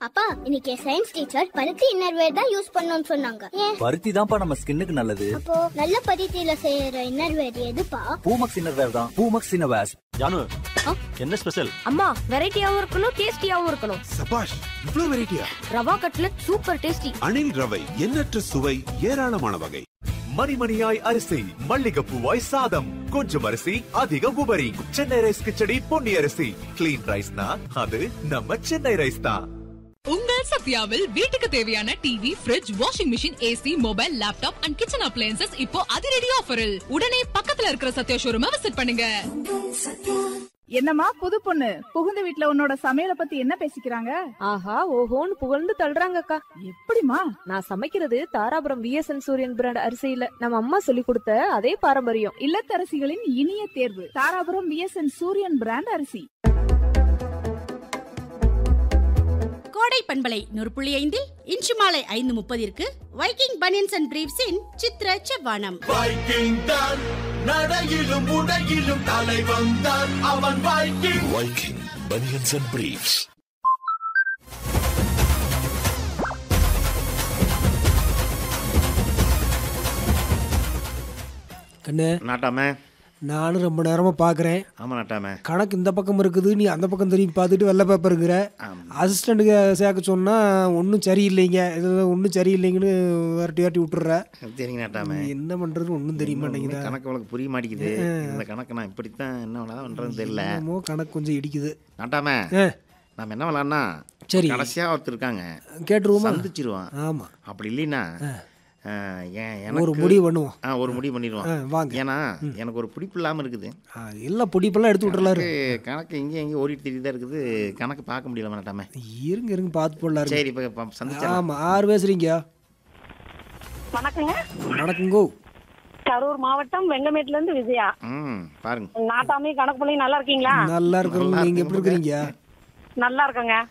அப்பா இன்னைக்கு science teacher பருத்தி இன்னர்வேர் தான் யூஸ் பண்ணணும்னு சொன்னாங்க ஏன் பருத்தி தான்ப்பா நம்ம ஸ்கின்னுக்கு நல்லது அப்போ நல்ல பருத்தியில செய்யற இன்னர்வேர் எதுப்பா பூமக்ஸ் இன்னர்வேர் தான் பூமக்ஸ் இன்னர்வேர்ஸ் ஜானு ஆ? என்ன ஸ்பெஷல் அம்மா வெரைட்டியாவும் இருக்கணும் டேஸ்டியாவும் இருக்கணும் சபாஷ் இவ்ளோ வெரைட்டியா rava cutlet super tasty Anil ரவை எண்ணற்ற சுவை ஏராளமான வகை மணிமணியாய் அரிசி மல்லிகைப்பூவாய் சாதம் கொஞ்சம் அரிசி அதிக உபரி சென்னை ரைஸ் கிச்சடி பொன்னி அரிசி கிளீன் ரைஸ்னா அது நம்ம சென்னை ரைஸ் தான் உங்கள் சத்யாவில் வீட்டுக்கு தேவையான TV fridge washing machine AC mobile laptop and kitchen appliances இப்போ அதிரடி ஆஃபரில் உடனே பக்கத்துல இருக்கிற சத்யா ஷோரூமை விசிட் பண்ணுங்க என்னம்மா புது பொண்ணு புகுந்த வீட்ல உன்னோட சமையல பத்தி என்ன பேசிக்கிறாங்க ஆஹா ஓஹோன்னு புகழ்ந்து தள்ளுறாங்கக்கா எப்படிமா நான் சமைக்கிறது தாராபுரம் விஎஸ்என் சூரியன் பிராண்ட் அரிசியில நம்ம அம்மா சொல்லி கொடுத்த அதே பாரம்பரியம் இல்லத்தரசிகளின் இனிய தேர்வு தாராபுரம் பிஎஸ்என் சூரியன் பிராண்ட் அரிசி கோடை பண்பலை நூறு புள்ளி ஐந்தில் இன்று மாலை ஐந்து முப்பதிற்கு வைக்கிங் பனியன்ஸ் அண்ட் பிரீவ்ஸின் சித்ர செவ்வானம் வைக்கிங் தான் நடையிலும் உடையிலும் தலைவன் தான் அவன் Viking Viking banians and briefs கண்ணு நாட்டாம நானும் ரொம்ப நேரமா பாக்குறேன் ஆமா நாட்டாம கணக்கு இந்த பக்கம் இருக்குது நீ அந்த பக்கம் திரும்பி பார்த்துட்டு வெள்ளை பேப்பர் இருக்கிற அசிஸ்டண்ட்டுக்கு சேர்க்க சொன்னா ஒன்றும் சரியில்லைங்க இது ஒன்றும் சரியில்லைங்கன்னு விரட்டி விரட்டி விட்டுற சரிங்க நாட்டாம என்ன பண்றது ஒன்றும் தெரிய மாட்டேங்குதா கணக்கு உனக்கு புரிய மாட்டேங்குது இந்த கணக்கு நான் இப்படித்தான் என்ன விளையாட பண்றதுன்னு தெரியல என்னமோ கணக்கு கொஞ்சம் இடிக்குது நாட்டாம ஆ, நாம என்ன விளையாடனா சரி. கடைசியா ஒருத்தர் இருக்காங்க கேட்டுருவோமா சந்திச்சிருவான் ஆமா அப்படி இல்லைன்னா ஆ, ஏன் ஒரு எனக்கு முடிவு பண்ணுவோம் ஆ ஒரு முடிவு பண்ணிடுவான் ஆ, வாங்க ஏன்னா எனக்கு ஒரு பிடிப்பு இல்லாம இருக்குது ஆ, எல்லாம் பொடிப்பெல்லாம் எடுத்து விட்டுறலாரு கணக்கு- கணக்கு இங்கே எங்கேயும் ஓடிட்டு தெரியுதா இருக்குது கணக்கு பார்க்க முடியல நாட்டாம இருங்க இருங்க பார்த்து போடலாம் சரி இப்போ சந்திச்சா ஆமா ஆறு பேசுறீங்க வணக்கங்க வணக்கங்கோ கரூர் மாவட்டம் வெங்கமேட்ல இருந்து விஜயா ம் பாருங்க நாட்டாமே கணக்கு பிள்ளைங்க நல்லா இருக்கீங்களா நல்லா இருக்கிறோம் நீங்க எப்படி இருக்கிறீங்க நல்லா இருக்கங்க